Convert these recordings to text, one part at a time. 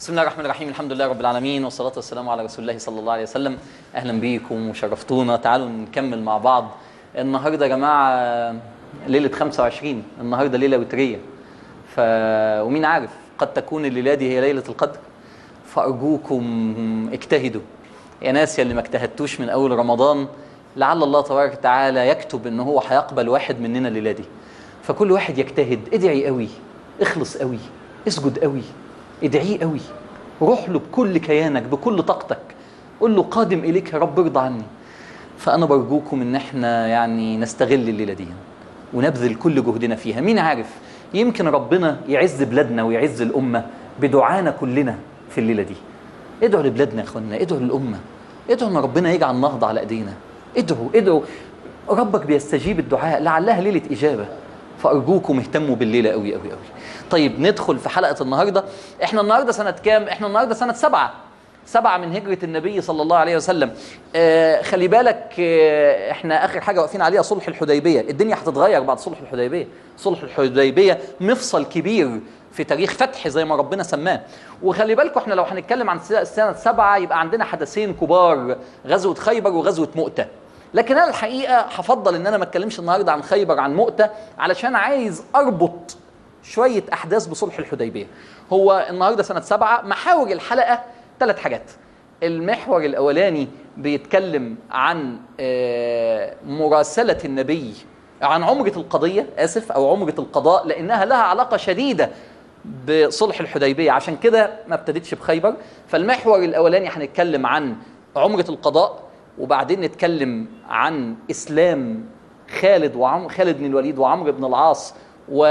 بسم الله الرحمن الرحيم الحمد لله رب العالمين والصلاة والسلام على رسول الله صلى الله عليه وسلم أهلا بيكم وشرفتونا تعالوا نكمل مع بعض النهاردة يا جماعة ليلة 25 النهاردة ليلة وترية ف... ومين عارف قد تكون الليلة دي هي ليلة القدر فأرجوكم اجتهدوا يا ناس يا اللي ما اجتهدتوش من أول رمضان لعل الله تبارك وتعالى يكتب ان هو هيقبل واحد مننا الليله دي فكل واحد يجتهد ادعي قوي اخلص قوي اسجد قوي ادعيه قوي روح له بكل كيانك بكل طاقتك قول له قادم اليك يا رب ارضى عني فانا برجوكم ان احنا يعني نستغل الليله دي ونبذل كل جهدنا فيها مين عارف يمكن ربنا يعز بلادنا ويعز الامه بدعانا كلنا في الليله دي ادعوا لبلادنا يا اخوانا ادعوا للامه ادعوا ان ربنا يجعل نهضه على ايدينا ادعوا ادعوا ربك بيستجيب الدعاء لعلها ليله اجابه فارجوكم اهتموا بالليله قوي قوي قوي طيب ندخل في حلقه النهارده احنا النهارده سنه كام احنا النهارده سنه سبعة سبعة من هجرة النبي صلى الله عليه وسلم آه خلي بالك آه احنا اخر حاجة واقفين عليها صلح الحديبية الدنيا هتتغير بعد صلح الحديبية صلح الحديبية مفصل كبير في تاريخ فتح زي ما ربنا سماه وخلي بالكم احنا لو هنتكلم عن سنة سبعة يبقى عندنا حدثين كبار غزوة خيبر وغزوة مؤتة لكن انا الحقيقة هفضل ان انا ما اتكلمش النهاردة عن خيبر عن مؤتة علشان عايز اربط شوية احداث بصلح الحديبية هو النهاردة سنة سبعة محاور الحلقة ثلاث حاجات المحور الاولاني بيتكلم عن مراسله النبي عن عمره القضيه اسف او عمره القضاء لانها لها علاقه شديده بصلح الحديبيه عشان كده ما ابتدتش بخيبر فالمحور الاولاني هنتكلم عن عمره القضاء وبعدين نتكلم عن اسلام خالد وعمر خالد بن الوليد وعمرو بن العاص و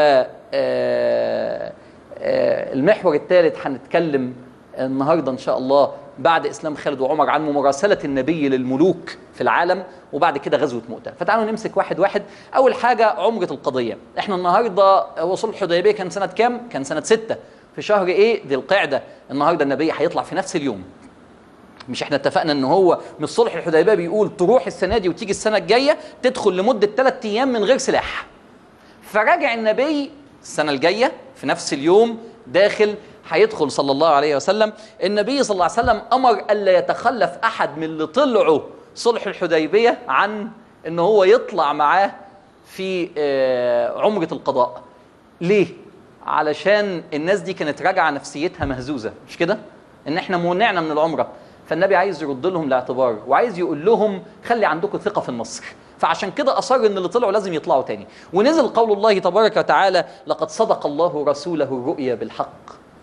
المحور الثالث هنتكلم النهارده ان شاء الله بعد اسلام خالد وعمر عن مراسله النبي للملوك في العالم وبعد كده غزوه مؤتة فتعالوا نمسك واحد واحد اول حاجه عمره القضيه احنا النهارده هو صلح الحديبيه كان سنه كام كان سنه ستة في شهر ايه ذي القعده النهارده النبي هيطلع في نفس اليوم مش احنا اتفقنا ان هو من صلح الحديبيه بيقول تروح السنه دي وتيجي السنه الجايه تدخل لمده ثلاث ايام من غير سلاح فرجع النبي السنه الجايه في نفس اليوم داخل هيدخل صلى الله عليه وسلم النبي صلى الله عليه وسلم امر الا يتخلف احد من اللي طلعوا صلح الحديبيه عن ان هو يطلع معاه في عمره القضاء ليه علشان الناس دي كانت راجعه نفسيتها مهزوزه مش كده ان احنا منعنا من العمره فالنبي عايز يرد لهم الاعتبار وعايز يقول لهم خلي عندكم ثقه في النصر فعشان كده اصر ان اللي طلعوا لازم يطلعوا تاني ونزل قول الله تبارك وتعالى لقد صدق الله رسوله الرؤيا بالحق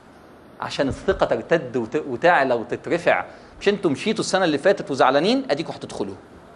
عشان الثقه ترتد وتعلى وتترفع مش انتوا مشيتوا السنه اللي فاتت وزعلانين اديكوا هتدخلوا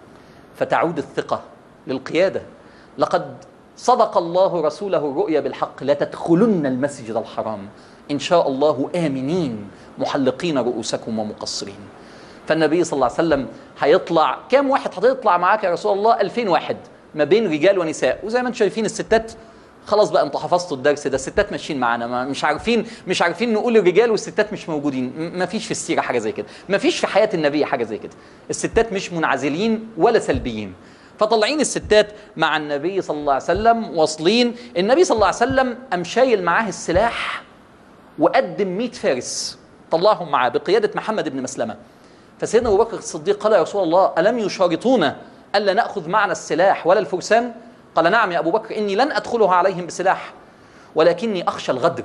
فتعود الثقه للقياده لقد صدق الله رسوله الرؤيا بالحق لا تدخلن المسجد الحرام ان شاء الله امنين محلقين رؤوسكم ومقصرين فالنبي صلى الله عليه وسلم هيطلع كام واحد هتطلع معاك يا رسول الله 2000 واحد ما بين رجال ونساء وزي ما انتم شايفين الستات خلاص بقى انتوا حفظتوا الدرس ده الستات ماشيين معانا مش عارفين مش عارفين نقول الرجال والستات مش موجودين ما فيش في السيره حاجه زي كده ما فيش في حياه النبي حاجه زي كده الستات مش منعزلين ولا سلبيين فطلعين الستات مع النبي صلى الله عليه وسلم واصلين النبي صلى الله عليه وسلم قام شايل معاه السلاح وقدم 100 فارس طلعهم معاه بقياده محمد بن مسلمه فسيدنا ابو بكر الصديق قال يا رسول الله الم يشارطونا الا ناخذ معنا السلاح ولا الفرسان قال نعم يا أبو بكر إني لن أدخلها عليهم بسلاح ولكني أخشى الغدر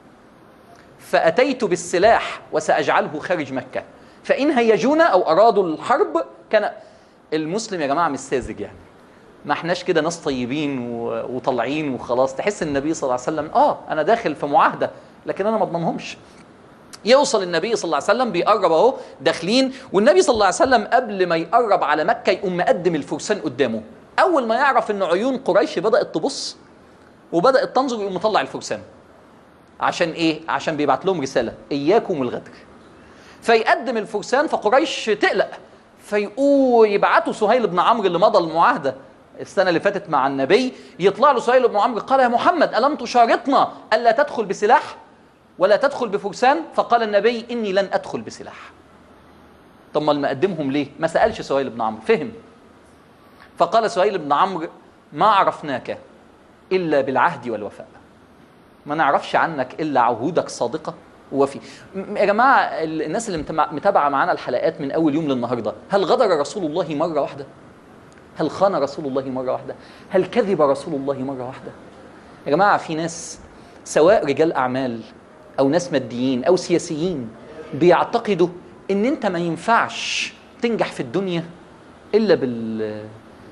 فأتيت بالسلاح وسأجعله خارج مكة فإن هيجونا أو أرادوا الحرب كان المسلم يا جماعة مش ساذج يعني ما احناش كده ناس طيبين وطالعين وخلاص تحس النبي صلى الله عليه وسلم اه انا داخل في معاهده لكن انا ما اضمنهمش يوصل النبي صلى الله عليه وسلم بيقرب اهو داخلين والنبي صلى الله عليه وسلم قبل ما يقرب على مكه يقوم مقدم الفرسان قدامه اول ما يعرف ان عيون قريش بدات تبص وبدات تنظر يقوم مطلع الفرسان عشان ايه عشان بيبعت لهم رساله اياكم الغدر فيقدم الفرسان فقريش تقلق فيقول يبعتوا سهيل بن عمرو اللي مضى المعاهده السنه اللي فاتت مع النبي يطلع له سهيل بن عمرو قال يا محمد الم تشارطنا الا تدخل بسلاح ولا تدخل بفرسان فقال النبي اني لن ادخل بسلاح طب ما مقدمهم ليه ما سالش سهيل بن عمرو فهم فقال سهيل بن عمرو ما عرفناك الا بالعهد والوفاء ما نعرفش عنك الا عهودك صادقه وفي م- يا جماعه ال- الناس اللي متابعه متابعة معانا الحلقات من اول يوم للنهارده هل غدر رسول الله مره واحده هل خان رسول الله مره واحده هل كذب رسول الله مره واحده يا جماعه في ناس سواء رجال اعمال او ناس ماديين او سياسيين بيعتقدوا ان انت ما ينفعش تنجح في الدنيا الا بال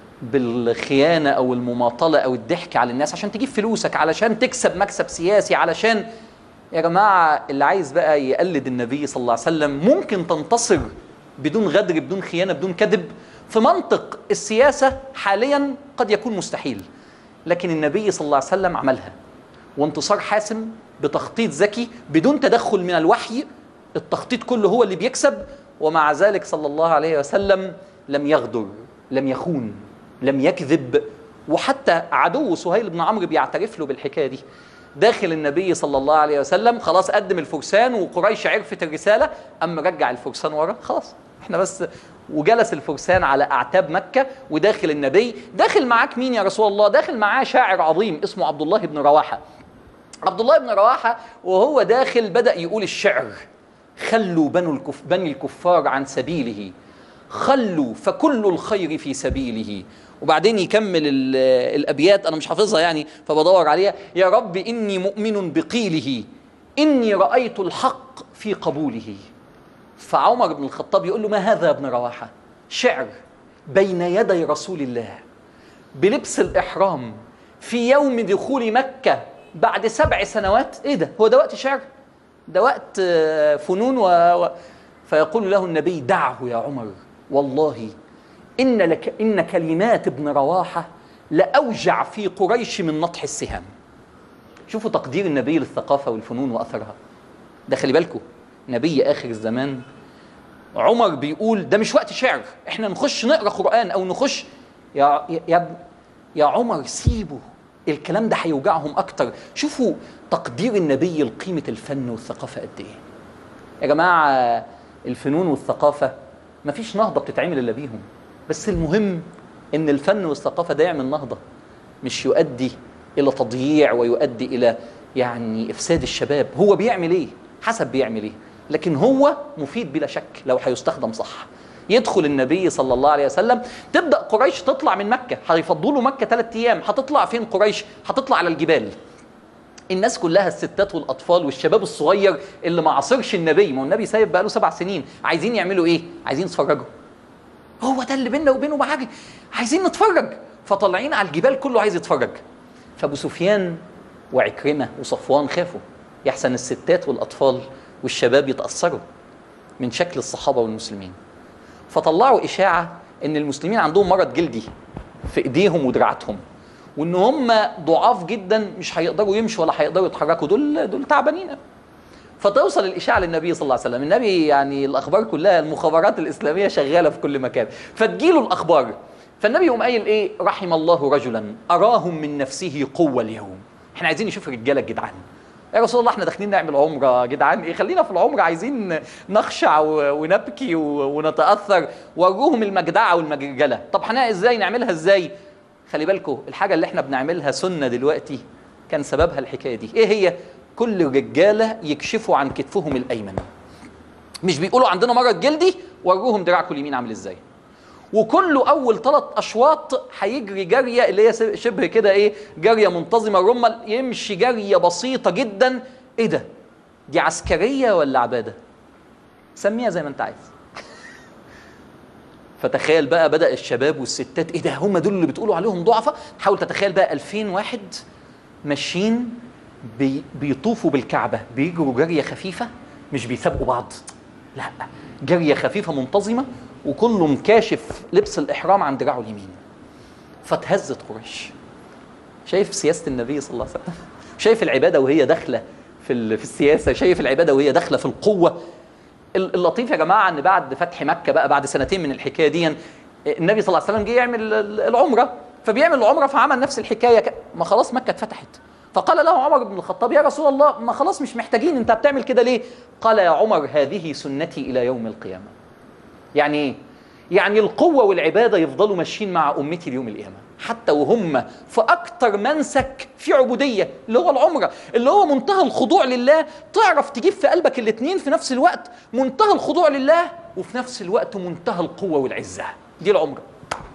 بالخيانه او المماطله او الضحك على الناس عشان تجيب فلوسك علشان تكسب مكسب سياسي علشان يا جماعه اللي عايز بقى يقلد النبي صلى الله عليه وسلم ممكن تنتصر بدون غدر بدون خيانه بدون كذب في منطق السياسه حاليا قد يكون مستحيل لكن النبي صلى الله عليه وسلم عملها وانتصار حاسم بتخطيط ذكي بدون تدخل من الوحي التخطيط كله هو اللي بيكسب ومع ذلك صلى الله عليه وسلم لم يغدر لم يخون لم يكذب وحتى عدو سهيل بن عمرو بيعترف له بالحكايه دي داخل النبي صلى الله عليه وسلم خلاص قدم الفرسان وقريش عرفت الرساله اما رجع الفرسان ورا خلاص احنا بس وجلس الفرسان على اعتاب مكه وداخل النبي داخل معاك مين يا رسول الله داخل معاه شاعر عظيم اسمه عبد الله بن رواحه عبد الله بن رواحه وهو داخل بدا يقول الشعر خلوا بنو الكف بني الكفار عن سبيله خلوا فكل الخير في سبيله وبعدين يكمل ال- الابيات انا مش حافظها يعني فبدور عليها يا رب اني مؤمن بقيله اني رايت الحق في قبوله فعمر بن الخطاب يقول له ما هذا يا ابن رواحه شعر بين يدي رسول الله بلبس الإحرام في يوم دخول مكة بعد سبع سنوات إيه ده هو ده وقت شعر ده وقت آه، فنون و... و... فيقول له النبي دعه يا عمر والله إن لك إن كلمات ابن رواحة لأوجع في قريش من نطح السهام شوفوا تقدير النبي للثقافة والفنون وأثرها ده خلي بالكم نبي آخر الزمان عمر بيقول ده مش وقت شعر احنا نخش نقرا قران او نخش يا يا يا, ابن- يا عمر سيبه الكلام ده هيوجعهم اكتر شوفوا تقدير النبي لقيمه الفن والثقافه قد ايه يا جماعه الفنون والثقافه مفيش نهضه بتتعمل الا بيهم بس المهم ان الفن والثقافه ده يعمل نهضه مش يؤدي الى تضييع ويؤدي الى يعني افساد الشباب هو بيعمل ايه حسب بيعمل ايه لكن هو مفيد بلا شك لو هيستخدم صح يدخل النبي صلى الله عليه وسلم تبدا قريش تطلع من مكه هيفضلوا له مكه ثلاث ايام هتطلع فين قريش هتطلع على الجبال الناس كلها الستات والاطفال والشباب الصغير اللي ما عاصرش النبي ما هو النبي سايب بقاله سبع سنين عايزين يعملوا ايه عايزين يتفرجوا هو ده اللي بيننا وبينه معاك عايزين نتفرج فطالعين على الجبال كله عايز يتفرج فابو سفيان وعكرمه وصفوان خافوا يحسن الستات والاطفال والشباب يتاثروا من شكل الصحابه والمسلمين فطلعوا اشاعه ان المسلمين عندهم مرض جلدي في ايديهم ودراعاتهم وان هم ضعاف جدا مش هيقدروا يمشوا ولا هيقدروا يتحركوا دول دول تعبانين فتوصل الاشاعه للنبي صلى الله عليه وسلم النبي يعني الاخبار كلها المخابرات الاسلاميه شغاله في كل مكان فتجيله الاخبار فالنبي يقوم قايل ايه رحم الله رجلا اراهم من نفسه قوه اليوم احنا عايزين نشوف الرجاله الجدعان يا رسول الله احنا داخلين نعمل عمره يا جدعان ايه خلينا في العمره عايزين نخشع و- ونبكي و- ونتاثر وروهم المجدعه والمجرجله طب هنعمل ازاي نعملها ازاي خلي بالكم الحاجه اللي احنا بنعملها سنه دلوقتي كان سببها الحكايه دي ايه هي كل الرجاله يكشفوا عن كتفهم الايمن مش بيقولوا عندنا مرض جلدي وروهم دراعكم اليمين عامل ازاي وكله اول ثلاث اشواط هيجري جاريه اللي هي شبه كده ايه جاريه منتظمه الرمل يمشي جاريه بسيطه جدا ايه ده دي عسكريه ولا عباده سميها زي ما انت عايز فتخيل بقى بدا الشباب والستات ايه ده هم دول اللي بتقولوا عليهم ضعفاء حاول تتخيل بقى 2000 واحد ماشيين بي بيطوفوا بالكعبه بيجروا جريه خفيفه مش بيسابقوا بعض لا جريه خفيفه منتظمه وكله مكاشف لبس الاحرام عن دراعه اليمين فتهزت قريش شايف سياسه النبي صلى الله عليه وسلم شايف العباده وهي داخله في ال- في السياسه شايف العباده وهي داخله في القوه ال- اللطيف يا جماعه ان بعد فتح مكه بقى بعد سنتين من الحكايه دي النبي صلى الله عليه وسلم جه يعمل ال- العمره فبيعمل العمره فعمل نفس الحكايه ك- ما خلاص مكه اتفتحت فقال له عمر بن الخطاب يا رسول الله ما خلاص مش محتاجين انت بتعمل كده ليه قال يا عمر هذه سنتي الى يوم القيامه يعني ايه يعني القوه والعباده يفضلوا ماشيين مع امتي ليوم القيامه حتى وهم في اكتر منسك في عبوديه اللي هو العمره اللي هو منتهى الخضوع لله تعرف تجيب في قلبك الاثنين في نفس الوقت منتهى الخضوع لله وفي نفس الوقت منتهى القوه والعزه دي العمره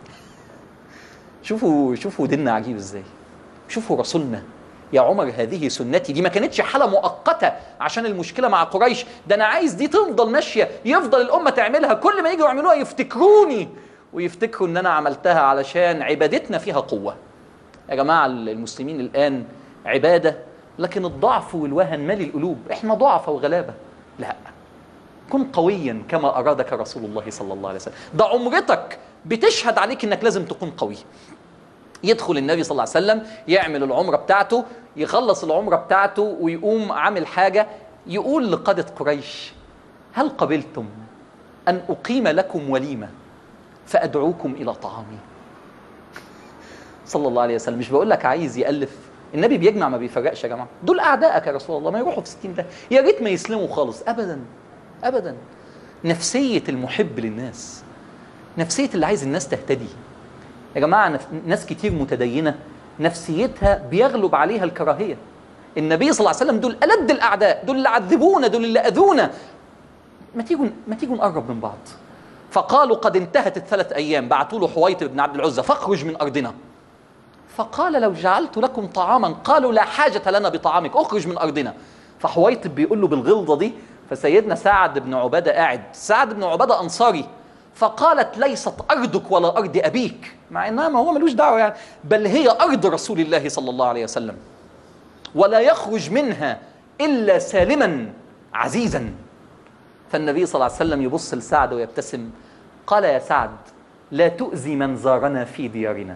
شوفوا شوفوا ديننا عجيب ازاي شوفوا رسولنا يا عمر هذه سنتي دي ما كانتش حالة مؤقتة عشان المشكلة مع قريش ده أنا عايز دي تفضل ماشية يفضل الأمة تعملها كل ما يجوا يعملوها يفتكروني ويفتكروا إن أنا عملتها علشان عبادتنا فيها قوة يا جماعة المسلمين الآن عبادة لكن الضعف والوهن مالي القلوب احنا ضعفة وغلابة لا كن قويا كما أرادك رسول الله صلى الله عليه وسلم ده عمرتك بتشهد عليك انك لازم تكون قوي يدخل النبي صلى الله عليه وسلم يعمل العمرة بتاعته يخلص العمرة بتاعته ويقوم عامل حاجة يقول لقادة قريش هل قبلتم أن أقيم لكم وليمة فأدعوكم إلى طعامي صلى الله عليه وسلم مش بقول لك عايز يألف النبي بيجمع ما بيفرقش يا جماعة دول أعدائك يا رسول الله ما يروحوا في 60 ده يا ريت ما يسلموا خالص أبدا أبدا نفسية المحب للناس نفسية اللي عايز الناس تهتدي يا جماعة نف... ناس كتير متدينة نفسيتها بيغلب عليها الكراهية النبي صلى الله عليه وسلم دول ألد الأعداء دول اللي عذبونا دول اللي أذونا ما تيجوا ما تيجوا نقرب من بعض فقالوا قد انتهت الثلاث أيام بعتوا له حويطب بن عبد العزى فاخرج من أرضنا فقال لو جعلت لكم طعاما قالوا لا حاجة لنا بطعامك اخرج من أرضنا فحويطب بيقول له بالغلظة دي فسيدنا سعد بن عبادة قاعد سعد بن عبادة أنصاري فقالت ليست أرضك ولا أرض أبيك مع إنها ما هو ملوش دعوة يعني بل هي أرض رسول الله صلى الله عليه وسلم ولا يخرج منها إلا سالما عزيزا فالنبي صلى الله عليه وسلم يبص لسعد ويبتسم قال يا سعد لا تؤذي من زارنا في ديارنا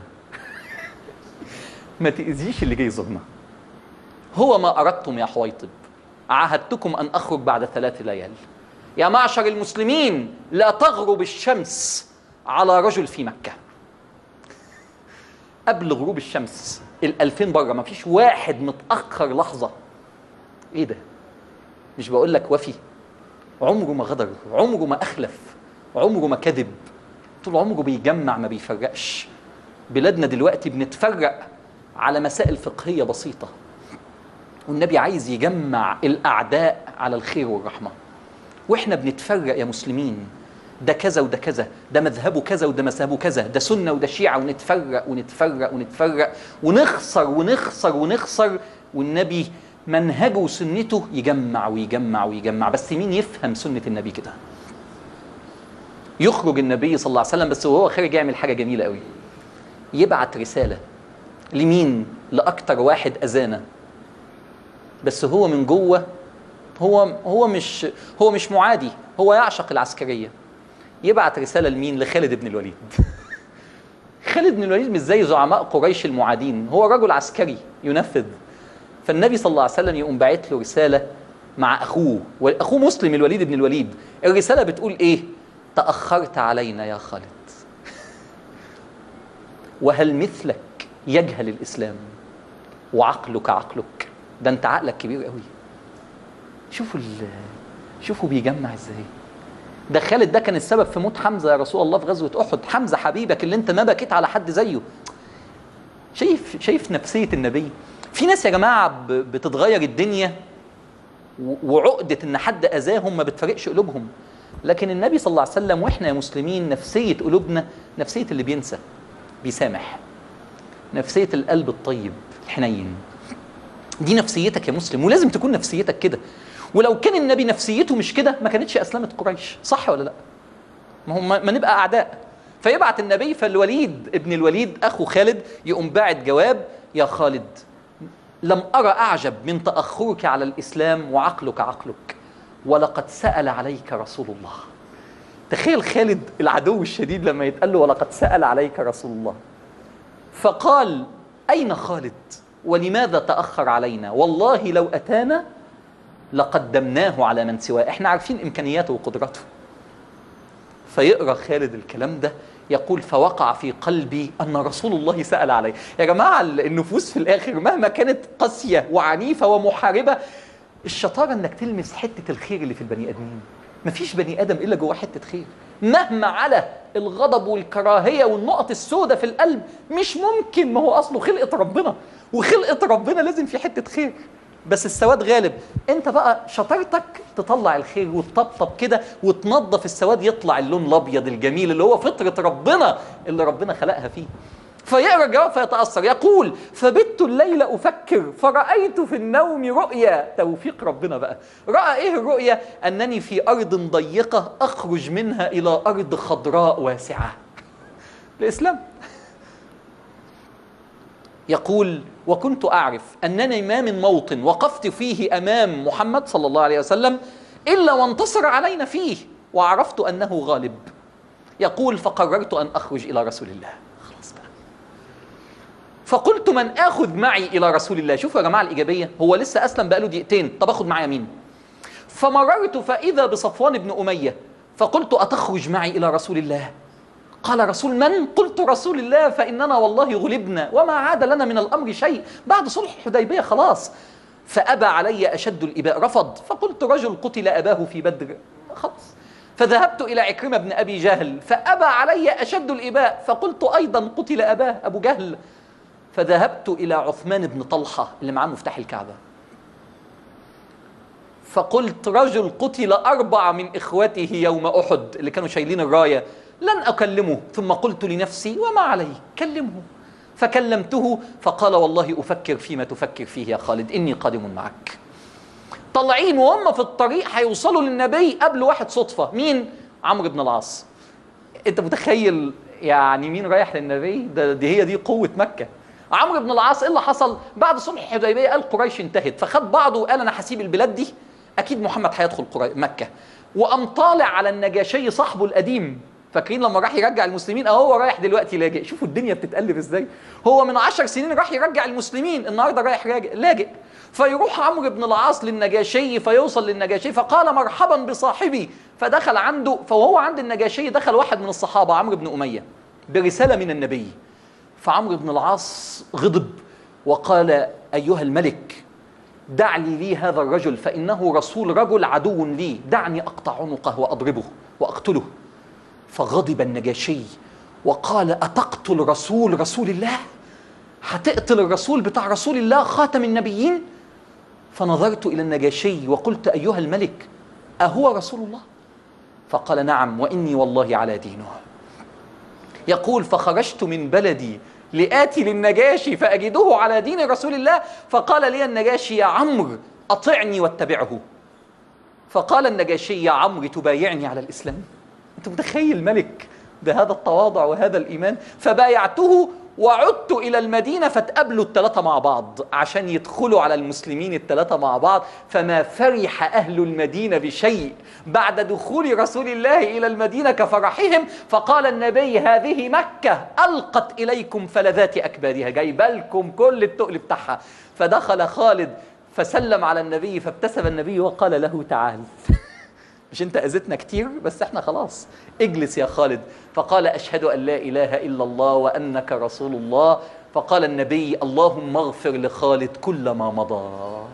ما تأذيش اللي جاي يزورنا هو ما أردتم يا حويطب عاهدتكم أن أخرج بعد ثلاث ليال يا معشر المسلمين لا تغرب الشمس على رجل في مكة قبل غروب الشمس الألفين بره ما فيش واحد متأخر لحظة إيه ده مش بقول لك وفي عمره ما غدر عمره ما أخلف عمره ما كذب طول عمره بيجمع ما بيفرقش بلادنا دلوقتي بنتفرق على مسائل فقهية بسيطة والنبي عايز يجمع الأعداء على الخير والرحمة واحنا بنتفرق يا مسلمين ده كذا وده كذا ده مذهبه كذا وده مذهبه كذا ده سنة وده شيعة ونتفرق ونتفرق ونتفرق ونخسر ونخسر ونخسر والنبي منهجه وسنته يجمع ويجمع ويجمع بس مين يفهم سنة النبي كده يخرج النبي صلى الله عليه وسلم بس وهو خارج يعمل حاجة جميلة قوي يبعت رسالة لمين لأكتر واحد أذانا بس هو من جوه هو هو مش هو مش معادي هو يعشق العسكريه يبعت رساله لمين لخالد بن الوليد خالد بن الوليد مش زي زعماء قريش المعادين هو رجل عسكري ينفذ فالنبي صلى الله عليه وسلم يقوم باعت له رساله مع اخوه واخوه مسلم الوليد بن الوليد الرساله بتقول ايه تاخرت علينا يا خالد وهل مثلك يجهل الاسلام وعقلك عقلك ده انت عقلك كبير قوي شوفوا شوفوا بيجمع ازاي ده خالد ده كان السبب في موت حمزه يا رسول الله في غزوه احد حمزه حبيبك اللي انت ما بكيت على حد زيه شايف شايف نفسيه النبي في ناس يا جماعه بتتغير الدنيا وعقده ان حد اذاهم ما بتفرقش قلوبهم لكن النبي صلى الله عليه وسلم واحنا يا مسلمين نفسيه قلوبنا نفسيه اللي بينسى بيسامح نفسيه القلب الطيب الحنين دي نفسيتك يا مسلم ولازم تكون نفسيتك كده ولو كان النبي نفسيته مش كده ما كانتش اسلمت قريش صح ولا لا ما هم ما نبقى اعداء فيبعت النبي فالوليد ابن الوليد اخو خالد يقوم باعت جواب يا خالد لم ارى اعجب من تاخرك على الاسلام وعقلك عقلك ولقد سال عليك رسول الله تخيل خالد العدو الشديد لما يتقال له ولقد سال عليك رسول الله فقال اين خالد ولماذا تأخر علينا والله لو أتانا لقدمناه على من سواه احنا عارفين إمكانياته وقدراته فيقرأ خالد الكلام ده يقول فوقع في قلبي أن رسول الله سأل علي يا جماعة النفوس في الآخر مهما كانت قاسية وعنيفة ومحاربة الشطارة أنك تلمس حتة الخير اللي في البني آدمين مفيش بني آدم إلا جواه حتة خير مهما على الغضب والكراهيه والنقط السوداء في القلب مش ممكن ما هو اصله خلقه ربنا وخلقه ربنا لازم في حته خير بس السواد غالب انت بقى شطارتك تطلع الخير وتطبطب كده وتنظف السواد يطلع اللون الابيض الجميل اللي هو فطره ربنا اللي ربنا خلقها فيه فيقرا الجواب فيتاثر يقول فبت الليل افكر فرايت في النوم رؤيا توفيق ربنا بقى راى ايه الرؤيا انني في ارض ضيقه اخرج منها الى ارض خضراء واسعه الاسلام يقول وكنت اعرف انني ما من موطن وقفت فيه امام محمد صلى الله عليه وسلم الا وانتصر علينا فيه وعرفت انه غالب يقول فقررت ان اخرج الى رسول الله خلاص بقى فقلت من اخذ معي الى رسول الله شوفوا يا جماعه الايجابيه هو لسه اسلم بقاله دقيقتين طب اخذ معايا مين فمررت فاذا بصفوان بن اميه فقلت اتخرج معي الى رسول الله قال رسول من؟ قلت رسول الله فإننا والله غلبنا وما عاد لنا من الأمر شيء بعد صلح الحديبية خلاص فأبى علي أشد الإباء رفض فقلت رجل قتل أباه في بدر خلاص فذهبت إلى عكرمة بن أبي جهل فأبى علي أشد الإباء فقلت أيضا قتل أباه أبو جهل فذهبت إلى عثمان بن طلحة اللي معاه مفتاح الكعبة فقلت رجل قتل أربع من إخوته يوم أحد اللي كانوا شايلين الراية لن أكلمه ثم قلت لنفسي وما عليه كلمه فكلمته فقال والله أفكر فيما تفكر فيه يا خالد إني قادم معك طالعين وهم في الطريق هيوصلوا للنبي قبل واحد صدفة مين؟ عمرو بن العاص انت متخيل يعني مين رايح للنبي ده دي هي دي قوة مكة عمرو بن العاص ايه اللي حصل بعد صلح الحديبية قال قريش انتهت فخد بعضه وقال انا هسيب البلاد دي اكيد محمد هيدخل قري- مكة وقام طالع على النجاشي صاحبه القديم فاكرين لما راح يرجع المسلمين اهو هو رايح دلوقتي لاجئ شوفوا الدنيا بتتقلب ازاي هو من عشر سنين راح يرجع المسلمين النهارده رايح راجع لاجئ فيروح عمرو بن العاص للنجاشي فيوصل للنجاشي فقال مرحبا بصاحبي فدخل عنده فوهو عند النجاشي دخل واحد من الصحابه عمرو بن اميه برساله من النبي فعمرو بن العاص غضب وقال ايها الملك دع لي لي هذا الرجل فانه رسول رجل عدو لي دعني اقطع عنقه واضربه واقتله فغضب النجاشي وقال أتقتل رسول رسول الله هتقتل الرسول بتاع رسول الله خاتم النبيين فنظرت إلى النجاشي وقلت أيها الملك أهو رسول الله فقال نعم وإني والله على دينه يقول فخرجت من بلدي لآتي للنجاشي فأجده على دين رسول الله فقال لي النجاشي يا عمرو أطعني واتبعه فقال النجاشي يا عمرو تبايعني على الإسلام أنت متخيل ملك بهذا التواضع وهذا الإيمان فبايعته وعدت إلى المدينة فتقابلوا الثلاثة مع بعض عشان يدخلوا على المسلمين الثلاثة مع بعض فما فرح أهل المدينة بشيء بعد دخول رسول الله إلى المدينة كفرحهم فقال النبي هذه مكة ألقت إليكم فلذات أكبادها جايبه لكم كل التقل بتاعها فدخل خالد فسلم على النبي فابتسم النبي وقال له تعال مش انت اذيتنا كتير بس احنا خلاص اجلس يا خالد فقال اشهد ان لا اله الا الله وانك رسول الله فقال النبي اللهم اغفر لخالد كل ما مضى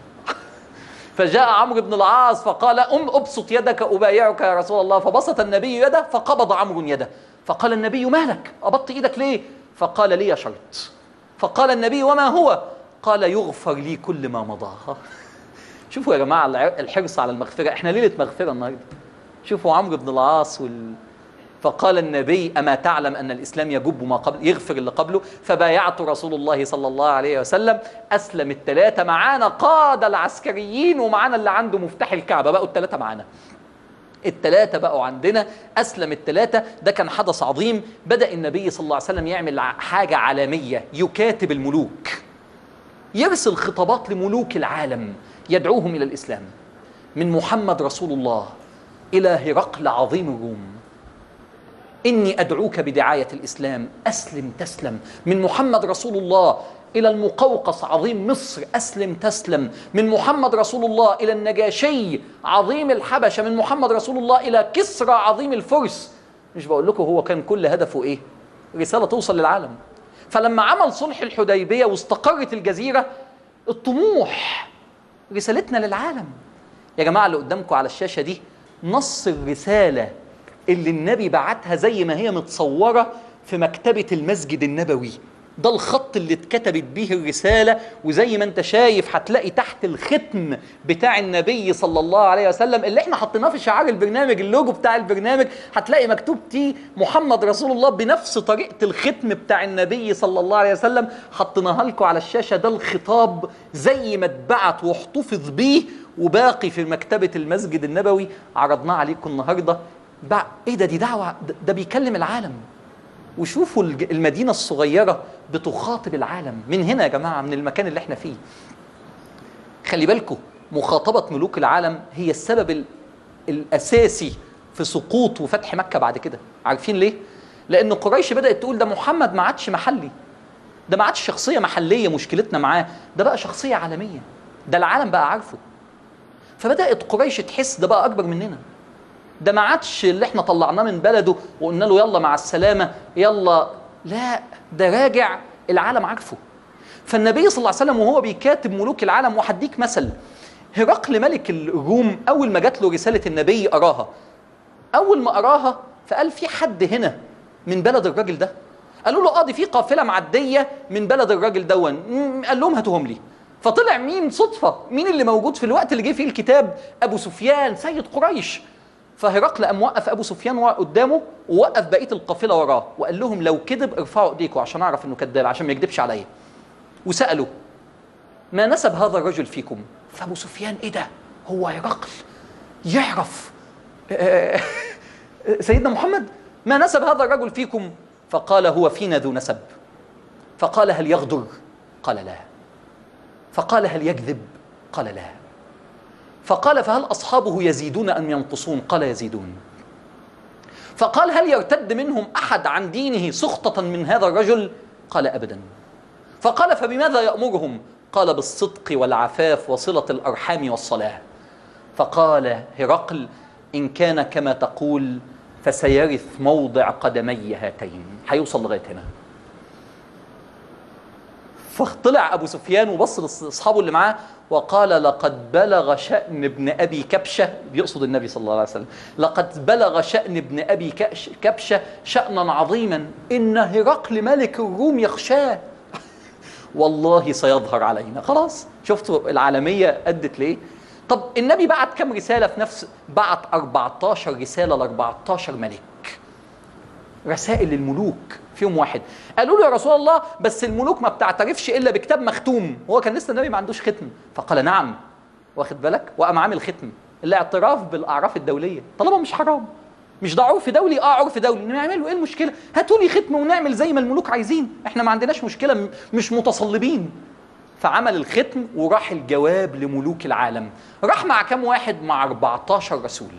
فجاء عمرو بن العاص فقال ام ابسط يدك ابايعك يا رسول الله فبسط النبي يده فقبض عمرو يده فقال النبي مالك قبضت ايدك ليه فقال لي شرط فقال النبي وما هو قال يغفر لي كل ما مضى شوفوا يا جماعه الع- الحرص على المغفره احنا ليله مغفره النهارده شوفوا عمرو بن العاص وال... فقال النبي اما تعلم ان الاسلام يجب ما قبل يغفر اللي قبله فبايعت رسول الله صلى الله عليه وسلم اسلم الثلاثه معانا قاد العسكريين ومعانا اللي عنده مفتاح الكعبه بقوا الثلاثه معانا الثلاثة بقوا عندنا أسلم الثلاثة ده كان حدث عظيم بدأ النبي صلى الله عليه وسلم يعمل ع- حاجة عالمية يكاتب الملوك يرسل خطابات لملوك العالم يدعوهم الى الاسلام من محمد رسول الله الى هرقل عظيم الروم اني ادعوك بدعايه الاسلام اسلم تسلم من محمد رسول الله الى المقوقص عظيم مصر اسلم تسلم من محمد رسول الله الى النجاشي عظيم الحبشه من محمد رسول الله الى كسرى عظيم الفرس مش بقول لكم هو كان كل هدفه ايه رساله توصل للعالم فلما عمل صلح الحديبيه واستقرت الجزيره الطموح رسالتنا للعالم يا جماعه اللي قدامكم على الشاشه دي نص الرساله اللي النبي بعتها زي ما هي متصوره في مكتبه المسجد النبوي ده الخط اللي اتكتبت بيه الرساله وزي ما انت شايف هتلاقي تحت الختم بتاع النبي صلى الله عليه وسلم اللي احنا حطيناه في شعار البرنامج اللوجو بتاع البرنامج هتلاقي مكتوب تي محمد رسول الله بنفس طريقه الختم بتاع النبي صلى الله عليه وسلم حطيناها لكم على الشاشه ده الخطاب زي ما اتبعت واحتفظ بيه وباقي في مكتبه المسجد النبوي عرضناه عليكم النهارده بع... ايه ده دي دعوه ده, ده بيكلم العالم وشوفوا الج- المدينة الصغيرة بتخاطب العالم من هنا يا جماعة من المكان اللي احنا فيه خلي بالكم مخاطبة ملوك العالم هي السبب ال- الأساسي في سقوط وفتح مكة بعد كده عارفين ليه؟ لأن قريش بدأت تقول ده محمد ما عادش محلي ده ما عادش شخصية محلية مشكلتنا معاه ده بقى شخصية عالمية ده العالم بقى عارفه فبدأت قريش تحس ده بقى أكبر مننا ده ما عادش اللي احنا طلعناه من بلده وقلنا له يلا مع السلامه يلا لا ده راجع العالم عارفه فالنبي صلى الله عليه وسلم وهو بيكاتب ملوك العالم وهديك مثل هرقل ملك الروم اول ما جات له رساله النبي اراها اول ما اراها فقال في حد هنا من بلد الراجل ده قالوا له اه دي في قافله معديه من بلد الراجل دون مم، قال لهم هاتوهم لي فطلع مين صدفه مين اللي موجود في الوقت اللي جه فيه الكتاب ابو سفيان سيد قريش فهرقل قام وقف ابو سفيان ورا- قدامه ووقف بقيه القافله وراه وقال لهم لو كذب ارفعوا ايديكم عشان اعرف انه كذاب عشان ما يكذبش عليا وسالوا ما نسب هذا الرجل فيكم فابو سفيان ايه ده هو هرقل يعرف آه، سيدنا محمد ما نسب هذا الرجل فيكم فقال هو فينا ذو نسب فقال هل يغدر قال لا فقال هل يكذب قال لا فقال فهل أصحابه يزيدون أم ينقصون قال يزيدون فقال هل يرتد منهم أحد عن دينه سخطة من هذا الرجل قال أبدا فقال فبماذا يأمرهم قال بالصدق والعفاف وصلة الأرحام والصلاة فقال هرقل إن كان كما تقول فسيرث موضع قدمي هاتين هيوصل لغاية هنا فطلع ابو سفيان وبص لاصحابه اللي معاه وقال لقد بلغ شأن ابن ابي كبشه بيقصد النبي صلى الله عليه وسلم لقد بلغ شأن ابن ابي كأش- كبشه شأنا عظيما ان هرقل ملك الروم يخشاه والله سيظهر علينا خلاص شفتوا العالميه ادت ليه طب النبي بعت كم رساله في نفس بعت 14 رساله ل 14 ملك رسائل للملوك فيهم واحد قالوا له يا رسول الله بس الملوك ما بتعترفش الا بكتاب مختوم هو كان لسه النبي ما عندوش ختم فقال نعم واخد بالك وقام عامل ختم الاعتراف بالاعراف الدوليه طالما مش حرام مش ده عرف دولي اه عرف دولي نعمله ايه المشكله هاتوا لي ختم ونعمل زي ما الملوك عايزين احنا ما عندناش مشكله م- مش متصلبين فعمل الختم وراح الجواب لملوك العالم راح مع كم واحد مع 14 رسول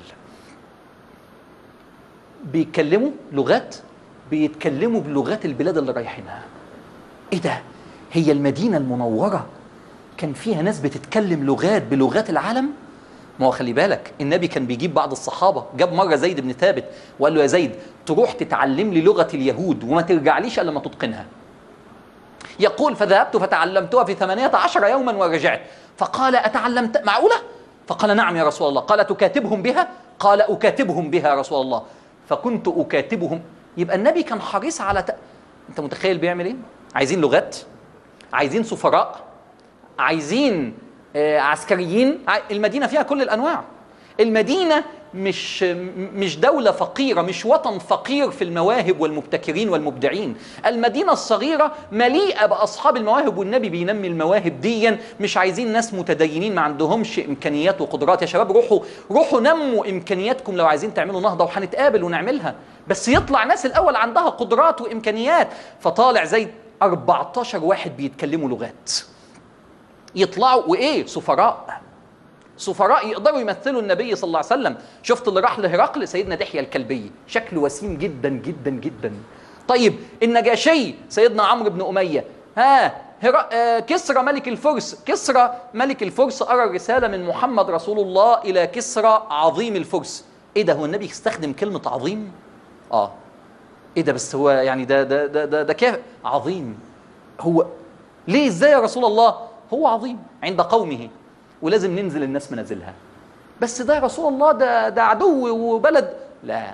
بيتكلموا لغات بيتكلموا بلغات البلاد اللي رايحينها ايه ده هي المدينه المنوره كان فيها ناس بتتكلم لغات بلغات العالم ما هو خلي بالك النبي كان بيجيب بعض الصحابه جاب مره زيد بن ثابت وقال له يا زيد تروح تتعلم لي لغه اليهود وما ترجعليش الا لما تتقنها يقول فذهبت فتعلمتها في ثمانية عشر يوما ورجعت فقال أتعلمت معقولة؟ فقال نعم يا رسول الله قال تكاتبهم بها؟ قال أكاتبهم بها يا رسول الله فكنت أكاتبهم يبقى النبي كان حريص على ت... أنت متخيل بيعمل إيه؟ عايزين لغات عايزين سفراء عايزين آه، عسكريين ع- المدينة فيها كل الأنواع المدينة مش م- مش دولة فقيرة مش وطن فقير في المواهب والمبتكرين والمبدعين المدينة الصغيرة مليئة بأصحاب المواهب والنبي بينمي المواهب ديا مش عايزين ناس متدينين ما عندهمش إمكانيات وقدرات يا شباب روحوا روحوا نموا إمكانياتكم لو عايزين تعملوا نهضة وهنتقابل ونعملها بس يطلع ناس الأول عندها قدرات وإمكانيات فطالع زي 14 واحد بيتكلموا لغات يطلعوا وايه سفراء سفراء يقدروا يمثلوا النبي صلى الله عليه وسلم شفت اللي راح لهرقل سيدنا دحية الكلبي شكله وسيم جدا جدا جدا طيب النجاشي سيدنا عمرو بن أمية ها هر... آه كسرى ملك الفرس كسرى ملك الفرس أرى الرسالة من محمد رسول الله إلى كسرى عظيم الفرس إيه ده هو النبي استخدم كلمة عظيم آه إيه ده بس هو يعني ده ده ده ده, ده كيف عظيم هو ليه ازاي يا رسول الله هو عظيم عند قومه ولازم ننزل الناس منازلها بس ده يا رسول الله ده ده عدو وبلد لا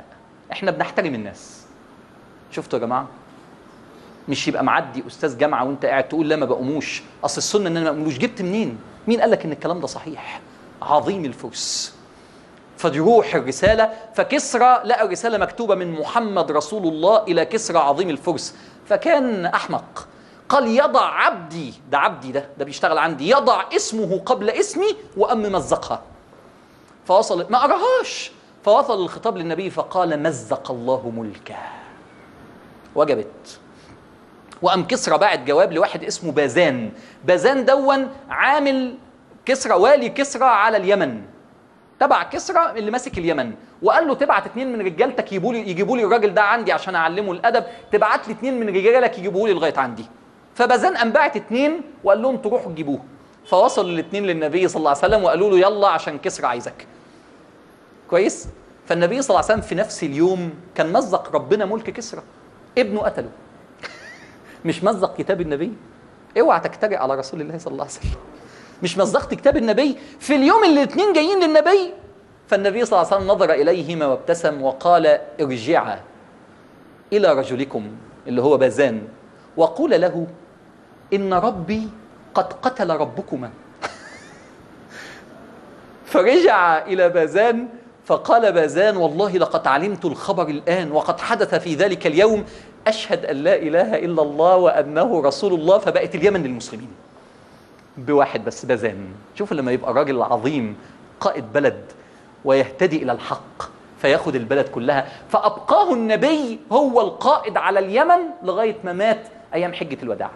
احنا بنحترم الناس شفتوا يا جماعه مش يبقى معدي استاذ جامعه وانت قاعد تقول لا ما بقوموش اصل السنه ان انا ما بقوموش جبت منين مين قال لك ان الكلام ده صحيح عظيم الفرس فيروح الرسالة فكسرى لقى رسالة مكتوبة من محمد رسول الله إلى كسرى عظيم الفرس فكان أحمق قال يضع عبدي ده عبدي ده ده بيشتغل عندي يضع اسمه قبل اسمي وأم مزقها فوصل ما قراهاش فوصل الخطاب للنبي فقال مزق الله ملكه وجبت وقام كسرى بعت جواب لواحد اسمه بازان بازان دون عامل كسرى والي كسرى على اليمن تبع كسرى اللي ماسك اليمن وقال له تبعت اتنين من رجالتك يجيبوا لي يجيبوا لي الراجل ده عندي عشان اعلمه الادب تبعت لي اتنين من رجالك يجيبوه لي لغايه عندي فبازان قام باعت اتنين وقال لهم تروحوا تجيبوه فوصلوا الاثنين للنبي صلى الله عليه وسلم وقالوا له يلا عشان كسرى عايزك كويس فالنبي صلى الله عليه وسلم في نفس اليوم كان مزق ربنا ملك كسرى ابنه قتله مش مزق كتاب النبي اوعى تجترئ على رسول الله صلى الله عليه وسلم مش مزقت كتاب النبي في اليوم اللي الاثنين جايين للنبي فالنبي صلى الله عليه وسلم نظر اليهما وابتسم وقال ارجعا الى رجلكم اللي هو بازان وقول له ان ربي قد قتل ربكما فرجع الى بازان فقال بازان والله لقد علمت الخبر الان وقد حدث في ذلك اليوم اشهد ان لا اله الا الله وانه رسول الله فبقت اليمن للمسلمين بواحد بس بازان شوف لما يبقى راجل عظيم قائد بلد ويهتدي الى الحق فياخد البلد كلها فابقاه النبي هو القائد على اليمن لغايه ما مات ايام حجه الوداع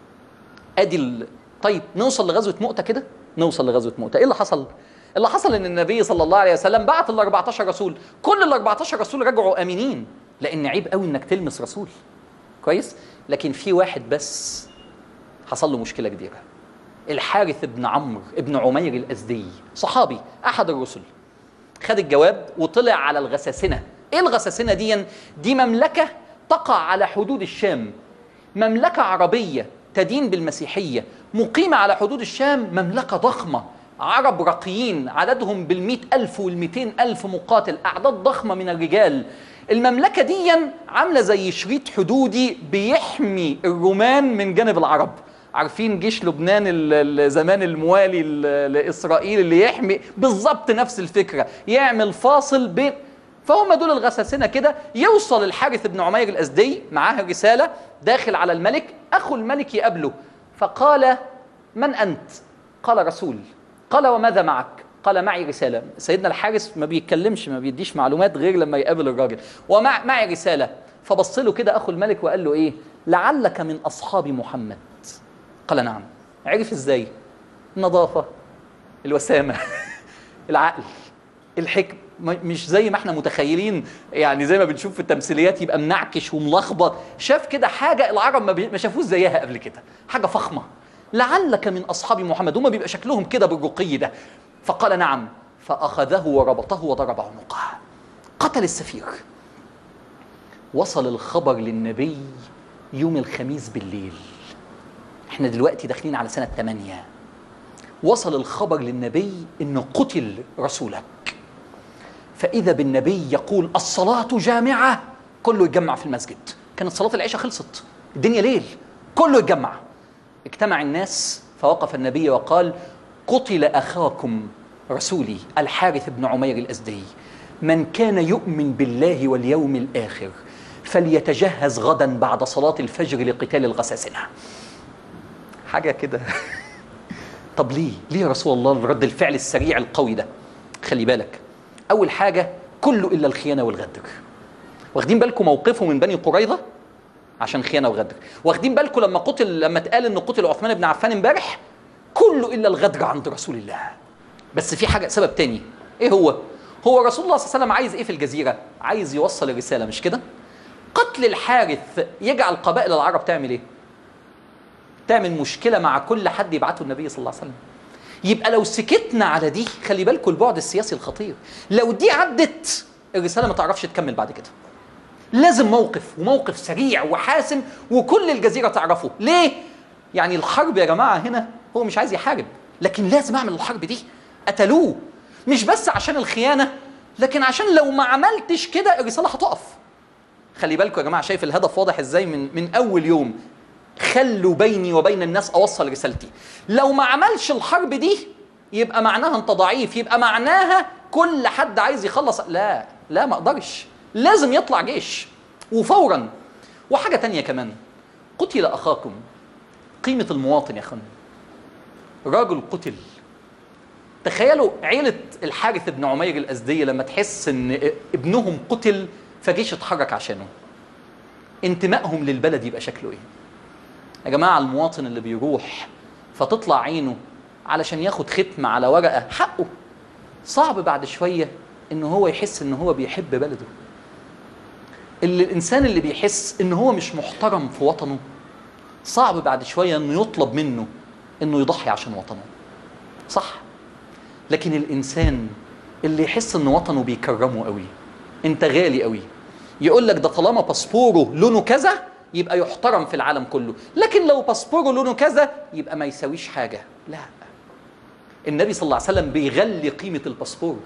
ادي ال... طيب نوصل لغزوه مؤته كده نوصل لغزوه مؤته ايه اللي حصل اللي حصل ان النبي صلى الله عليه وسلم بعت ال 14 رسول كل ال 14 رسول رجعوا امنين لان عيب قوي انك تلمس رسول كويس لكن في واحد بس حصل له مشكله كبيره الحارث بن عمرو ابن عمير الازدي صحابي احد الرسل خد الجواب وطلع على الغساسنه ايه الغساسنه دي دي مملكه تقع على حدود الشام مملكه عربيه تدين بالمسيحيه مقيمه على حدود الشام مملكه ضخمه عرب رقيين عددهم بالمئة ألف والمئتين ألف مقاتل أعداد ضخمة من الرجال المملكة دي عاملة زي شريط حدودي بيحمي الرومان من جانب العرب عارفين جيش لبنان ال- زمان الموالي ل- لاسرائيل اللي يحمي بالظبط نفس الفكره يعمل فاصل بين فهم دول الغساسنه كده يوصل الحارث بن عمير الازدي معاه رساله داخل على الملك اخو الملك يقابله فقال من انت؟ قال رسول قال وماذا معك؟ قال معي رساله سيدنا الحارس ما بيتكلمش ما بيديش معلومات غير لما يقابل الراجل ومع معي رساله فبص له كده اخو الملك وقال له ايه؟ لعلك من اصحاب محمد قال نعم عرف ازاي النظافة الوسامة العقل الحكم م- مش زي ما احنا متخيلين يعني زي ما بنشوف في التمثيليات يبقى منعكش وملخبط شاف كده حاجة العرب ما, بي... ما شافوش زيها قبل كده حاجة فخمة لعلك من أصحاب محمد هم بيبقى شكلهم كده بالرقي ده فقال نعم فأخذه وربطه وضرب عنقه قتل السفير وصل الخبر للنبي يوم الخميس بالليل احنا دلوقتي داخلين على سنة 8 وصل الخبر للنبي انه قتل رسولك فإذا بالنبي يقول الصلاة جامعة كله يتجمع في المسجد كانت صلاة العشاء خلصت الدنيا ليل كله يتجمع اجتمع الناس فوقف النبي وقال قتل أخاكم رسولي الحارث بن عمير الأزدي من كان يؤمن بالله واليوم الآخر فليتجهز غدا بعد صلاة الفجر لقتال الغساسنة حاجة كده طب ليه؟ ليه يا رسول الله رد الفعل السريع القوي ده؟ خلي بالك أول حاجة كله إلا الخيانة والغدر واخدين بالكم موقفه من بني قريظة عشان خيانة وغدر واخدين بالكم لما قتل لما اتقال إنه قتل عثمان بن عفان امبارح كله إلا الغدر عند رسول الله بس في حاجة سبب تاني إيه هو؟ هو رسول الله صلى الله عليه وسلم عايز إيه في الجزيرة؟ عايز يوصل الرسالة مش كده؟ قتل الحارث يجعل قبائل العرب تعمل إيه؟ تعمل مشكله مع كل حد يبعته النبي صلى الله عليه وسلم يبقى لو سكتنا على دي خلي بالكم البعد السياسي الخطير لو دي عدت الرساله ما تعرفش تكمل بعد كده لازم موقف وموقف سريع وحاسم وكل الجزيره تعرفه ليه يعني الحرب يا جماعه هنا هو مش عايز يحارب لكن لازم اعمل الحرب دي قتلوه مش بس عشان الخيانه لكن عشان لو ما عملتش كده الرساله هتقف خلي بالكم يا جماعه شايف الهدف واضح ازاي من من اول يوم خلوا بيني وبين الناس اوصل رسالتي لو ما عملش الحرب دي يبقى معناها انت ضعيف يبقى معناها كل حد عايز يخلص لا لا ما اقدرش لازم يطلع جيش وفورا وحاجه تانية كمان قتل اخاكم قيمه المواطن يا اخوانا راجل قتل تخيلوا عيلة الحارث بن عمير الأزدية لما تحس إن ابنهم قتل فجيش اتحرك عشانه انتمائهم للبلد يبقى شكله إيه؟ يا جماعة المواطن اللي بيروح فتطلع عينه علشان ياخد ختم على ورقة حقه صعب بعد شوية إن هو يحس إن هو بيحب بلده اللي الإنسان اللي بيحس إن هو مش محترم في وطنه صعب بعد شوية إنه يطلب منه إنه يضحي عشان وطنه صح لكن الانسان اللي يحس ان وطنه بيكرمه قوي انت غالي قوي يقول لك ده طالما باسبوره لونه كذا يبقى يحترم في العالم كله لكن لو باسبوره لونه كذا يبقى ما يساويش حاجه لا النبي صلى الله عليه وسلم بيغلي قيمه الباسبور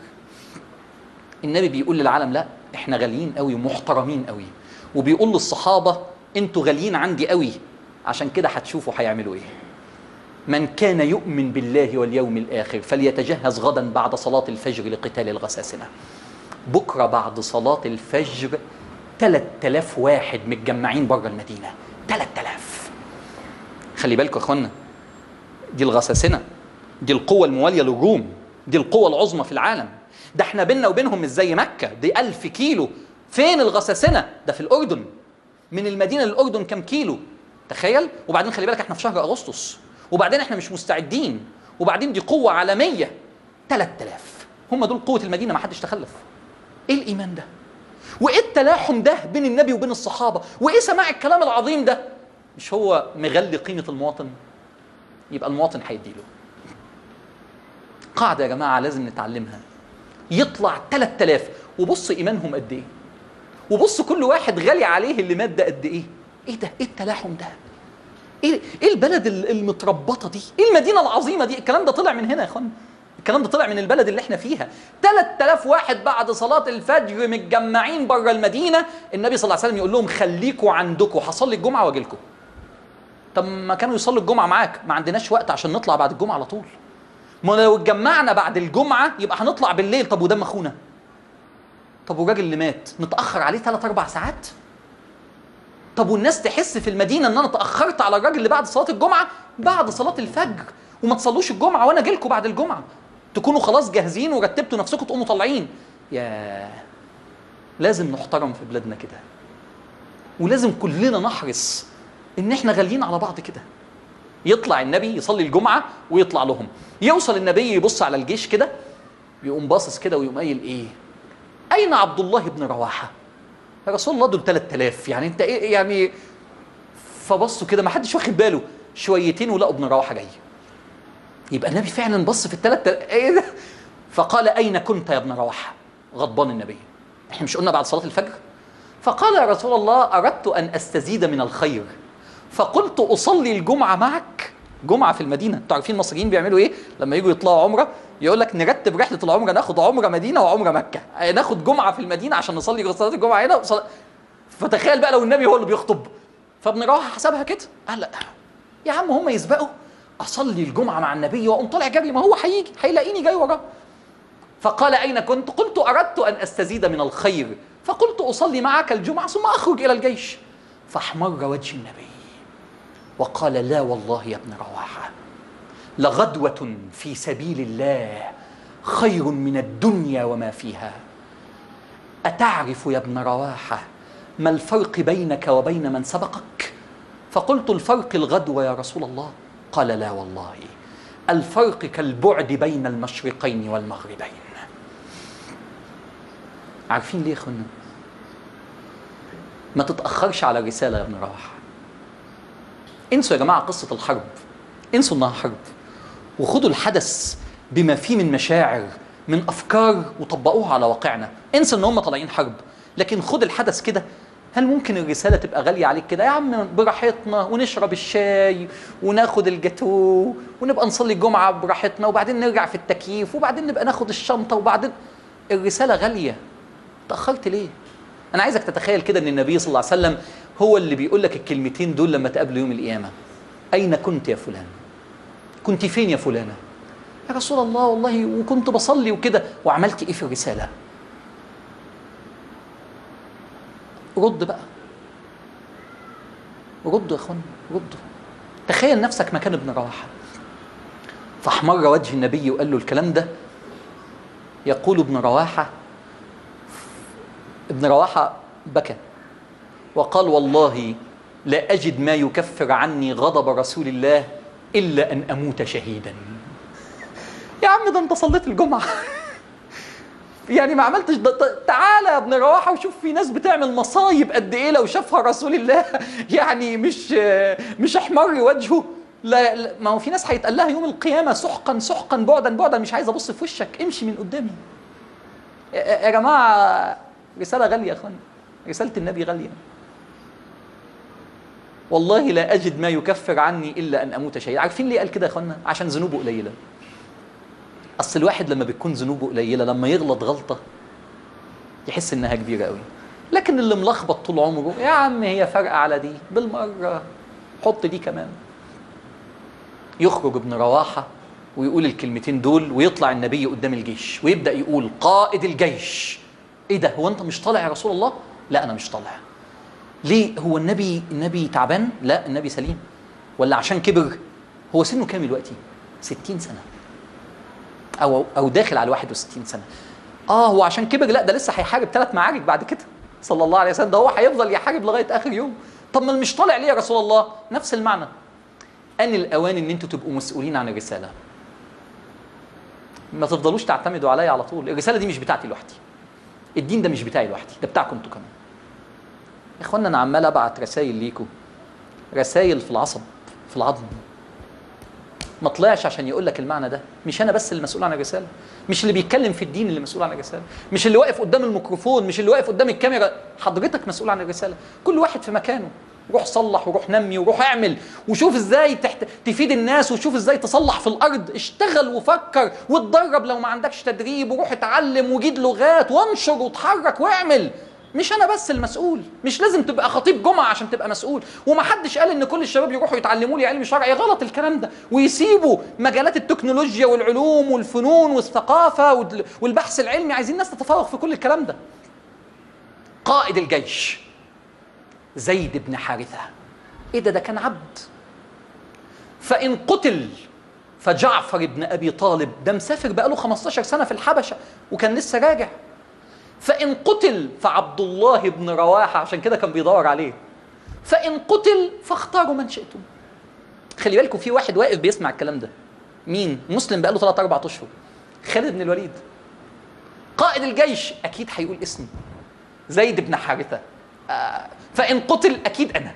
النبي بيقول للعالم لا احنا غاليين قوي ومحترمين قوي وبيقول للصحابه انتوا غاليين عندي قوي عشان كده هتشوفوا هيعملوا ايه من كان يؤمن بالله واليوم الآخر فليتجهز غدا بعد صلاة الفجر لقتال الغساسنة بكرة بعد صلاة الفجر 3000 واحد متجمعين بره المدينة 3000 خلي بالكم يا اخوانا دي الغساسنة دي القوة الموالية للروم دي القوة العظمى في العالم ده احنا بينا وبينهم مش زي مكة دي ألف كيلو فين الغساسنة ده في الأردن من المدينة للأردن كم كيلو تخيل وبعدين خلي بالك احنا في شهر أغسطس وبعدين احنا مش مستعدين وبعدين دي قوة عالمية 3000 هم دول قوة المدينة ما حدش تخلف ايه الإيمان ده وايه التلاحم ده بين النبي وبين الصحابة وايه سماع الكلام العظيم ده مش هو مغلي قيمة المواطن يبقى المواطن هيديله قاعدة يا جماعة لازم نتعلمها يطلع 3000 وبص إيمانهم قد إيه وبص كل واحد غالي عليه اللي مات ده قد إيه إيه ده إيه التلاحم ده ايه ايه البلد المتربطه دي؟ ايه المدينه العظيمه دي؟ الكلام ده طلع من هنا يا اخوانا. الكلام ده طلع من البلد اللي احنا فيها. 3000 واحد بعد صلاه الفجر متجمعين بره المدينه، النبي صلى الله عليه وسلم يقول لهم خليكوا عندكم هصلي الجمعه واجي لكم. طب ما كانوا يصلوا الجمعه معاك، ما عندناش وقت عشان نطلع بعد الجمعه على طول. ما لو اتجمعنا بعد الجمعه يبقى هنطلع بالليل، طب ودم اخونا؟ طب والراجل اللي مات نتاخر عليه ثلاث اربع ساعات؟ طب والناس تحس في المدينه ان انا اتاخرت على الراجل اللي بعد صلاه الجمعه بعد صلاه الفجر وما تصلوش الجمعه وانا اجي لكم بعد الجمعه تكونوا خلاص جاهزين ورتبتوا نفسكم تقوموا طالعين يا لازم نحترم في بلادنا كده ولازم كلنا نحرص ان احنا غاليين على بعض كده يطلع النبي يصلي الجمعه ويطلع لهم يوصل النبي يبص على الجيش كده يقوم باصص كده ويقوم قايل ايه اين عبد الله بن رواحه يا رسول الله دول 3000 يعني انت ايه يعني فبصوا كده ما حدش واخد باله شويتين ولقوا ابن رواحه جاي يبقى النبي فعلا بص في الثلاث ايه ده فقال اين كنت يا ابن رواحه غضبان النبي احنا مش قلنا بعد صلاه الفجر فقال يا رسول الله اردت ان استزيد من الخير فقلت اصلي الجمعه معك جمعه في المدينه انتوا عارفين المصريين بيعملوا ايه لما يجوا يطلعوا عمره يقول لك نرتب رحله العمره ناخد عمره مدينه وعمره مكه ناخد جمعه في المدينه عشان نصلي صلاه الجمعه هنا وصل... فتخيل بقى لو النبي هو اللي بيخطب فابن رواحه حسبها كده قال لا يا عم هم يسبقوا اصلي الجمعه مع النبي واقوم طالع جري ما هو هيجي هيلاقيني جاي وراه فقال اين كنت قلت اردت ان استزيد من الخير فقلت اصلي معك الجمعه ثم اخرج الى الجيش فاحمر وجه النبي وقال لا والله يا ابن رواحه لغدوه في سبيل الله خير من الدنيا وما فيها اتعرف يا ابن رواحه ما الفرق بينك وبين من سبقك فقلت الفرق الغدوه يا رسول الله قال لا والله الفرق كالبعد بين المشرقين والمغربين عارفين ليه يا اخوانا ما تتاخرش على الرساله يا ابن رواحه انسوا يا جماعه قصه الحرب انسوا انها حرب وخدوا الحدث بما فيه من مشاعر من افكار وطبقوها على واقعنا انسى ان هم طالعين حرب لكن خد الحدث كده هل ممكن الرساله تبقى غاليه عليك كده يا عم براحتنا ونشرب الشاي وناخد الجاتو ونبقى نصلي الجمعه براحتنا وبعدين نرجع في التكييف وبعدين نبقى ناخد الشنطه وبعدين الرساله غاليه تاخرت ليه انا عايزك تتخيل كده ان النبي صلى الله عليه وسلم هو اللي بيقول لك الكلمتين دول لما تقابله يوم القيامه اين كنت يا فلان كنت فين يا فلانه يا رسول الله والله وكنت بصلي وكده وعملت ايه في الرساله رد بقى ردوا يا اخوانا ردوا تخيل نفسك مكان ابن رواحه فاحمر وجه النبي وقال له الكلام ده يقول ابن رواحه ابن رواحه بكى وقال والله لا اجد ما يكفر عني غضب رسول الله الا ان اموت شهيدا يا عم ده انت صليت الجمعه يعني ما عملتش ده ط- تعالى يا ابن رواحه وشوف في ناس بتعمل مصايب قد ايه لو شافها رسول الله يعني مش مش احمر وجهه لا, لا ما هو في ناس هيتقال لها يوم القيامه سحقا سحقا بعدا بعدا مش عايز ابص في وشك امشي من قدامي يا- يا جماعه رساله غاليه يا اخوان رساله النبي غاليه والله لا اجد ما يكفر عني الا ان اموت شهيدا عارفين ليه قال كده يا اخوانا عشان ذنوبه قليله اصل الواحد لما بتكون ذنوبه قليله لما يغلط غلطه يحس انها كبيره قوي لكن اللي ملخبط طول عمره يا عم هي فارقه على دي بالمره حط دي كمان يخرج ابن رواحه ويقول الكلمتين دول ويطلع النبي قدام الجيش ويبدا يقول قائد الجيش ايه ده هو انت مش طالع يا رسول الله لا انا مش طالع ليه هو النبي النبي تعبان لا النبي سليم ولا عشان كبر هو سنه كام دلوقتي 60 سنه او او داخل على 61 سنه اه هو عشان كبر لا ده لسه هيحارب ثلاث معارك بعد كده صلى الله عليه وسلم ده هو هيفضل يحارب لغايه اخر يوم طب ما مش طالع ليه يا رسول الله نفس المعنى ان الاوان ان انتوا تبقوا مسؤولين عن الرساله ما تفضلوش تعتمدوا عليا على طول الرساله دي مش بتاعتي لوحدي الدين ده مش بتاعي لوحدي ده بتاعكم انتوا كمان يا اخوانا انا عمال ابعت رسائل ليكم رسائل في العصب في العظم ما طلعش عشان يقول لك المعنى ده مش انا بس اللي مسؤول عن الرساله مش اللي بيتكلم في الدين اللي مسؤول عن الرساله مش اللي واقف قدام الميكروفون مش اللي واقف قدام الكاميرا حضرتك مسؤول عن الرساله كل واحد في مكانه روح صلح وروح نمي وروح اعمل وشوف ازاي تحت تفيد الناس وشوف ازاي تصلح في الارض اشتغل وفكر واتدرب لو ما عندكش تدريب وروح اتعلم وجيد لغات وانشر واتحرك واعمل مش انا بس المسؤول مش لازم تبقى خطيب جمعه عشان تبقى مسؤول ومحدش قال ان كل الشباب يروحوا يتعلموا لي علم شرعي غلط الكلام ده ويسيبوا مجالات التكنولوجيا والعلوم والفنون والثقافه وال- والبحث العلمي عايزين ناس تتفوق في كل الكلام ده قائد الجيش زيد بن حارثه ايه ده ده كان عبد فان قتل فجعفر بن ابي طالب ده مسافر بقاله 15 سنه في الحبشه وكان لسه راجع فإن قتل فعبد الله بن رواحة عشان كده كان بيدور عليه فإن قتل فاختاروا من شئتم خلي بالكم في واحد واقف بيسمع الكلام ده مين مسلم بقاله 3 4 اشهر خالد بن الوليد قائد الجيش اكيد هيقول اسمي زيد بن حارثه آه فان قتل اكيد انا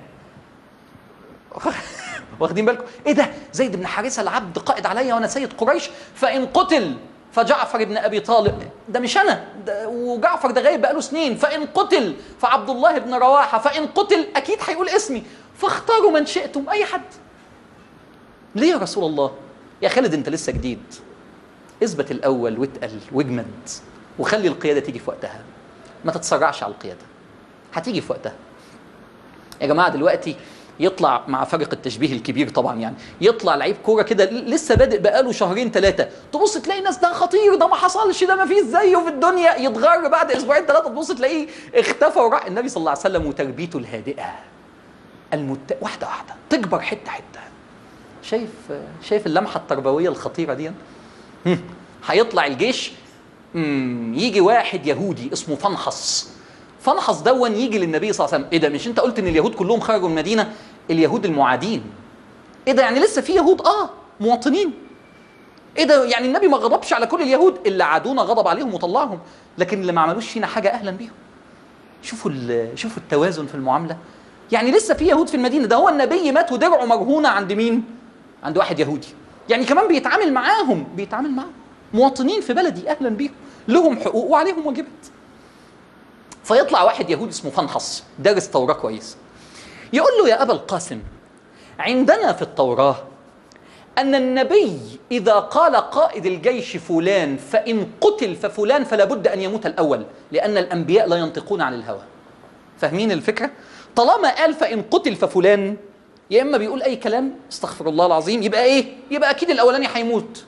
واخدين بالكم ايه ده زيد بن حارثه العبد قائد عليا وانا سيد قريش فان قتل فجعفر بن ابي طالب ده مش انا ده وجعفر ده غايب بقاله سنين فان قتل فعبد الله بن رواحه فان قتل اكيد هيقول اسمي فاختاروا من شئتم اي حد ليه يا رسول الله يا خالد انت لسه جديد اثبت الاول واتقل واجمد وخلي القياده تيجي في وقتها ما تتسرعش على القياده هتيجي في وقتها يا جماعه دلوقتي يطلع مع فرق التشبيه الكبير طبعا يعني يطلع لعيب كوره كده لسه بادئ بقاله شهرين ثلاثه تبص تلاقي ناس ده خطير ده ما حصلش ده ما فيش زيه في الدنيا يتغر بعد اسبوعين ثلاثه تبص تلاقيه اختفى وراح النبي صلى الله عليه وسلم وتربيته الهادئه المت... واحده واحده تكبر حته حته شايف شايف اللمحه التربويه الخطيره دي هم. هيطلع الجيش مم، يجي واحد يهودي اسمه فنحص فنحص دون يجي للنبي صلى الله عليه وسلم ايه ده مش انت قلت ان اليهود كلهم خرجوا من المدينه اليهود المعادين ايه ده يعني لسه في يهود اه مواطنين ايه ده يعني النبي ما غضبش على كل اليهود اللي عادونا غضب عليهم وطلعهم لكن اللي ما عملوش فينا حاجه اهلا بيهم شوفوا ال- شوفوا التوازن في المعامله يعني لسه في يهود في المدينه ده هو النبي مات ودرعه مرهونه عند مين عند واحد يهودي يعني كمان بيتعامل معاهم بيتعامل معاهم مواطنين في بلدي اهلا بيهم لهم حقوق وعليهم واجبات فيطلع واحد يهودي اسمه فنحص دارس توراة كويس يقول له يا أبا القاسم عندنا في التوراة أن النبي إذا قال قائد الجيش فلان فإن قتل ففلان فلا بد أن يموت الأول لأن الأنبياء لا ينطقون عن الهوى فاهمين الفكرة؟ طالما قال فإن قتل ففلان يا إما بيقول أي كلام استغفر الله العظيم يبقى إيه؟ يبقى أكيد الأولاني هيموت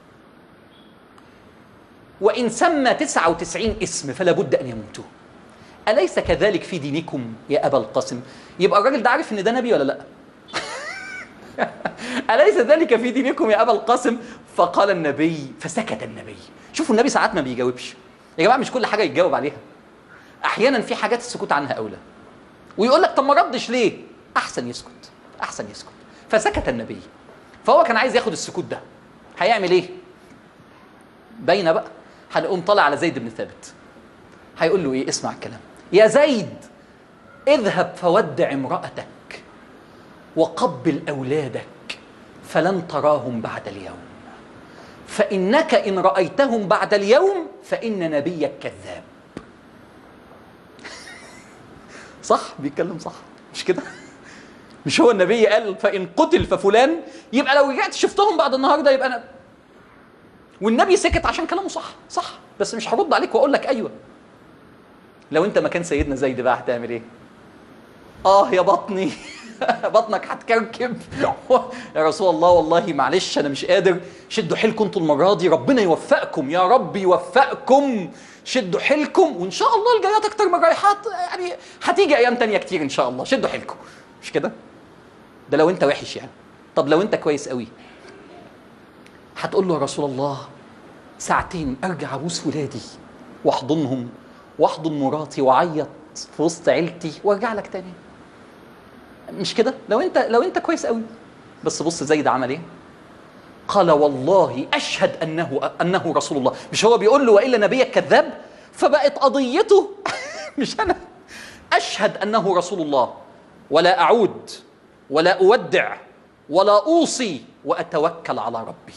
وإن سمى 99 اسم فلا بد أن يموتوا أليس كذلك في دينكم يا أبا القاسم؟ يبقى الراجل ده عارف إن ده نبي ولا لأ؟ أليس ذلك في دينكم يا أبا القاسم؟ فقال النبي فسكت النبي شوفوا النبي ساعات ما بيجاوبش يا جماعة مش كل حاجة يتجاوب عليها أحيانا في حاجات السكوت عنها أولى ويقول لك طب ما ردش ليه؟ أحسن يسكت أحسن يسكت فسكت النبي فهو كان عايز ياخد السكوت ده هيعمل إيه؟ باينة بقى هنقوم طالع على زيد بن ثابت هيقول له إيه؟ اسمع الكلام يا زيد اذهب فودع امرأتك وقبل أولادك فلن تراهم بعد اليوم فإنك إن رأيتهم بعد اليوم فإن نبيك كذاب صح بيتكلم صح مش كده مش هو النبي قال فإن قتل ففلان يبقى لو رجعت شفتهم بعد النهارده يبقى أنا والنبي سكت عشان كلامه صح صح بس مش هرد عليك واقول لك ايوه لو انت مكان سيدنا زيد بقى هتعمل ايه اه يا بطني بطنك هتكركب يا رسول الله والله معلش انا مش قادر شدوا حيلكم انتوا المره دي ربنا يوفقكم يا رب يوفقكم شدوا حيلكم وان شاء الله الجايات اكتر من الرايحات يعني هتيجي ايام تانية كتير ان شاء الله شدوا حيلكم مش كده ده لو انت وحش يعني طب لو انت كويس قوي هتقول له يا رسول الله ساعتين ارجع ابوس ولادي واحضنهم واحضن مراتي واعيط في وسط عيلتي وارجع لك تاني مش كده لو انت لو انت كويس قوي بس بص زيد عمل ايه قال والله اشهد انه انه رسول الله مش هو بيقول له والا نبيك كذاب فبقت قضيته مش انا اشهد انه رسول الله ولا اعود ولا اودع ولا اوصي واتوكل على ربي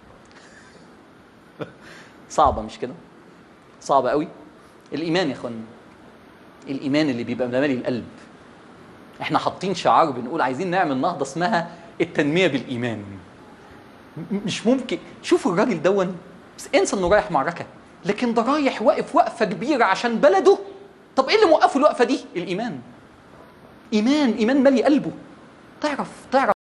صعبه مش كده صعبه قوي الايمان يا اخوانا الايمان اللي بيبقى مالي القلب احنا حاطين شعار بنقول عايزين نعمل نهضه اسمها التنميه بالايمان م- مش ممكن شوفوا الراجل دون بس انسى انه رايح معركه لكن ده رايح واقف وقفه كبيره عشان بلده طب ايه اللي موقفه الوقفه دي الايمان ايمان ايمان مالي قلبه تعرف تعرف